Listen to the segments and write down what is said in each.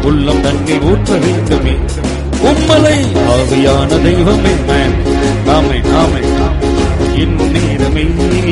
உள்ளம் தண்ணீர் ஊற்ற வேண்டுமே உம்மலை ஆவியான தெய்வமே நாமே நாமே இந்நேரமே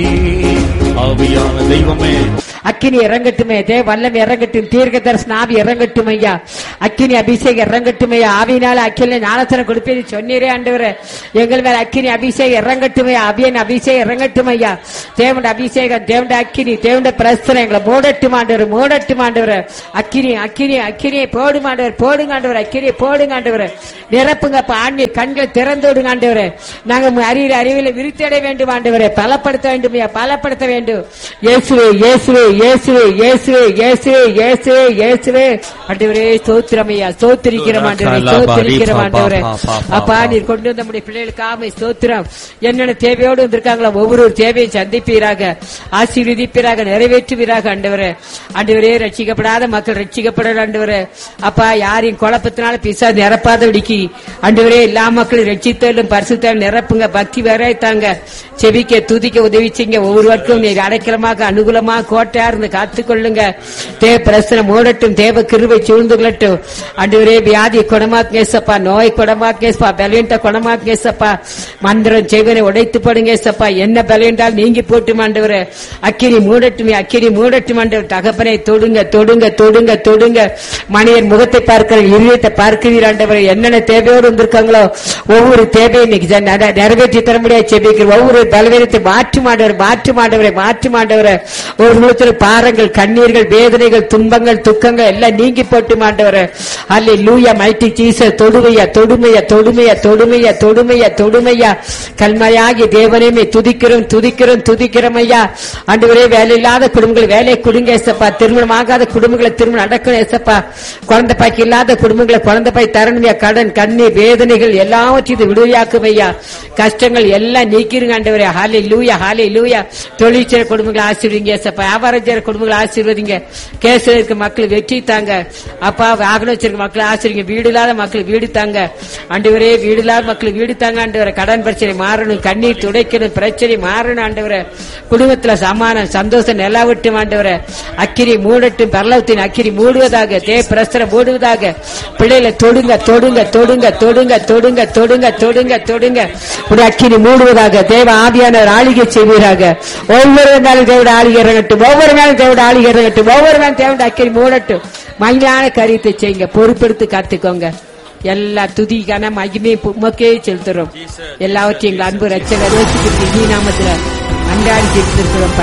ஆவியான தெய்வமே அக்கினி இறங்கட்டுமே தே வல்லம் இறங்கட்டும் தீர்க்க தரிசன ஆவி இறங்கட்டும் ஐயா அக்கினி அபிஷேகம் இறங்கட்டும் ஐயா ஆவியினால அக்கில ஞானத்தனம் கொடுப்பேன் சொன்னீரே ஆண்டவரே எங்கள் மேல அக்கினி அபிஷேகம் இறங்கட்டும் ஐயா அபியன் அபிஷேகம் இறங்கட்டும் ஐயா தேவண்ட அபிஷேகம் தேவண்ட அக்கினி தேவண்ட பிரஸ்தனம் எங்களை மூடட்டும் ஆண்டவர் மூடட்டும் ஆண்டவர் அக்கினி அக்கினி அக்கினியை போடும் ஆண்டவர் போடுங்க ஆண்டவர் அக்கினியை போடுங்க ஆண்டவர் நிரப்புங்க ஆண்மை கண்களை திறந்து விடுங்க ஆண்டவர் நாங்க அறிவியல் அறிவியல விருத்தடைய வேண்டும் ஆண்டவரே பலப்படுத்த வேண்டும் ஐயா பலப்படுத்த வேண்டும் இயேசுவே இயேசுவே இயேசுவே இயேசுவே இயேசுவே இயேசுவே இயேசுவே ஆண்டவரே ஸ்தோத்திரம் ஐயா ஸ்தோத்திரிக்கிறோம் ஆண்டவரே ஸ்தோத்திரிக்கிறோம் ஆண்டவரே அப்பா நீர் கொண்டு வந்த நம்முடைய பிள்ளைகளுக்காக ஸ்தோத்திரம் என்னென்ன தேவையோடு வந்திருக்காங்களோ ஒவ்வொரு தேவையை சந்திப்பீராக ஆசீர்வதிப்பீராக நிறைவேற்றுவீராக ஆண்டவரே ஆண்டவரே ரட்சிக்கப்படாத மக்கள் ரட்சிக்கப்பட ஆண்டவரே அப்பா யாரையும் குழப்பத்தினால பிசா நிரப்பாதபடிக்கு ஆண்டவரே எல்லா மக்களும் ரட்சித்தாலும் பரிசுத்தாலும் நிரப்புங்க பக்தி வரைத்தாங்க செவிக்க துதிக்க உதவிச்சிங்க ஒவ்வொருவருக்கும் நீர் அடைக்கலமாக அனுகூலமாக கோட்டையா இருந்து காத்துக்கொள்ளுங்க தேவ பிரசனம் மூடட்டும் தேவ கிருவை சூழ்ந்து கொள்ளட்டும் ஆண்டவரே வியாதி குணமாக்கேசப்பா நோய் குணமாக்கேசப்பா பலவீனத்தை குணமாக்கேசப்பா மந்திரம் செய்வனை உடைத்து போடுங்க ஏசப்பா என்ன பலவீனால் நீங்கி போட்டும் ஆண்டவரே அக்கினி மூடட்டும் அக்கினி மூடட்டும் ஆண்டவர் தகப்பனை தொடுங்க தொடுங்க தொடுங்க தொடுங்க மனிதன் முகத்தை பார்க்கிற இருதயத்தை பார்க்கிறீர் ஆண்டவரே என்னென்ன தேவையோடு வந்திருக்காங்களோ ஒவ்வொரு தேவையை இன்னைக்கு ஜன- நட- நிறைவேற்றி தர முடியாது செபிக்கிறோம் ஒவ்வொரு பலவீனத்தை மாற்று மாண்டவர் மாற்று மாண்டவரை மாற்று மாண்டவரை ஒரு முகத்தில் பாரங்கள் கண்ணீர்கள் வேதனைகள் துன்பங்கள் துக்கங்கள் எல்லாம் நீங்கி போட்டு மாண்டவரை அல்ல லூயா மைட்டி சீச தொடுமையா தொடுமையா தொடுமையா தொடுமையா தொடுமையா தொடுமையா கல்மையாகி தேவனையுமே துதிக்கிறோம் துதிக்கிறோம் துதிக்கிறோம் ஐயா ஆண்டவரே வேலை இல்லாத குடும்பங்கள் வேலை கொடுங்க ஏசப்பா திருமணம் ஆகாத குடும்பங்களை திருமணம் நடக்கணும் ஏசப்பா குழந்தை பாக்கி இல்லாத குடும்பங்களை குழந்தை பாய் தரணுமையா கடன் கண்ணீர் வேதனைகள் எல்லாவற்றையும் விடுதலையாக்கும் ஐயா கஷ்டங்கள் எல்லாம் நீக்கிருங்க ஆண்டவரே ஹாலே லூயா ஹாலே லூயா தொழிற்சேர குடும்பங்களை ஆசீர்வதிங்க ஏசப்பா வியாபாரம் செய்யற குடும்பங்களை ஆசீர்வதிங்க கேஸ்ல இருக்க மக்கள் வெற்றி தாங்க அப்பா வாகனம் வச்சிருக்க மக்கள் ஆசீர்வதிங்க வீடு இல்லாத மக்கள் வீடு தாங்க ஆண்டவரே வீடு இல்லாத மக்கள் வீடு தாங்க ஆண்டவரே கடன் பிரச்சனை மாறணும் கண்ணீர் துடைக்கணும் பிரச்சனை மாறணும் ஆண்டவரே குடும்பத்துல சமானம் சந்தோஷம் நிலவட்டும் ஆண்டவரே அக்கிரி மூடட்டும் பரலவத்தின் அக்கிரி மூடுவதாக தே பிரஸ்தர மூடுவதாக பிள்ளைகளை தொடுங்க தொடுங்க தொடுங்க தொடுங்க தொடுங்க தொடுங்க தொடுங்க தொடுங்க ஒரு அக்கினி மூடுவதாக தேவ ஆவியானவர் ஆளிகை செய்வீராக ஒவ்வொரு நாளும் தேவட ஆளிகை இறங்கட்டும் ஒவ்வொரு நாளும் தேவட ஆளிகை இறங்கட்டும் ஒவ்வொரு நாளும் தேவட அக்கினி மூடட்டும் மகிழான காரியத்தை செய்யுங்க பொறுப்பெடுத்து காத்துக்கோங்க எல்லா துதிக்கான மகிமை உமக்கே செலுத்துறோம் எல்லாவற்றையும் எங்கள் அன்பு ரச்சகர் யோசிக்கிறது நீ நாமத்துல அன்றாடி செலுத்திருக்கிறோம்